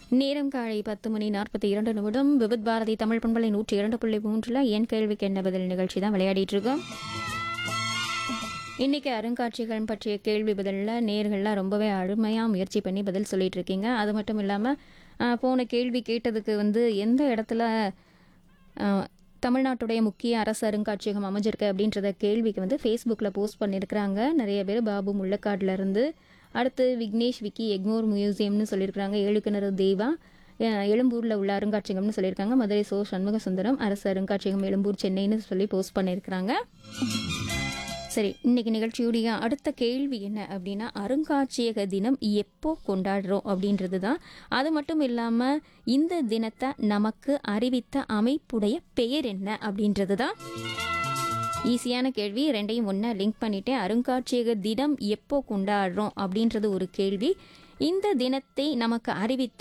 நேரம் காலை பத்து மணி நாற்பத்தி இரண்டு நிமிடம் விவித் பாரதி தமிழ் பண்பலை நூற்றி இரண்டு புள்ளி மூன்றில் என் கேள்விக்கு என்ன பதில் நிகழ்ச்சி தான் விளையாடிட்டு இருக்கோம் இன்னைக்கு அருங்காட்சியகம் பற்றிய கேள்வி பதிலில் நேர்கள்லாம் ரொம்பவே அருமையாக முயற்சி பண்ணி பதில் சொல்லிட்டு இருக்கீங்க அது மட்டும் இல்லாமல் போன கேள்வி கேட்டதுக்கு வந்து எந்த இடத்துல ஆஹ், தமிழ்நாட்டுடைய முக்கிய அரசு அருங்காட்சியகம் அமைஞ்சிருக்கு அப்படின்றத கேள்விக்கு வந்து ஃபேஸ்புக்கில் போஸ்ட் பண்ணியிருக்கிறாங்க நிறைய பேர் பாபு முள்ளக்காடுல இருந்து அடுத்து விக்னேஷ் விக்கி எக்மோர் மியூசியம்னு சொல்லியிருக்கிறாங்க ஏழுக்கிணறு தேவா அஹ், எழும்பூரில் உள்ள அருங்காட்சியகம்னு சொல்லியிருக்காங்க மதுரை சோ சண்முக சுந்தரம் அரசு அருங்காட்சியகம் எழும்பூர் சென்னைன்னு சொல்லி போஸ்ட் பண்ணியிருக்கிறாங்க சரி இன்னைக்கு நிகழ்ச்சியுடைய அடுத்த கேள்வி என்ன அப்படின்னா அருங்காட்சியக தினம் எப்போ கொண்டாடுறோம் அப்படின்றது தான் அது மட்டும் இல்லாமல் இந்த தினத்தை நமக்கு அறிவித்த அமைப்புடைய பெயர் என்ன அப்படின்றது தான் ஈஸியான கேள்வி ரெண்டையும் ஒன்றா லிங்க் பண்ணிட்டேன் அருங்காட்சியக தினம் எப்போ கொண்டாடுறோம் அப்படின்றது ஒரு கேள்வி இந்த தினத்தை நமக்கு அறிவித்த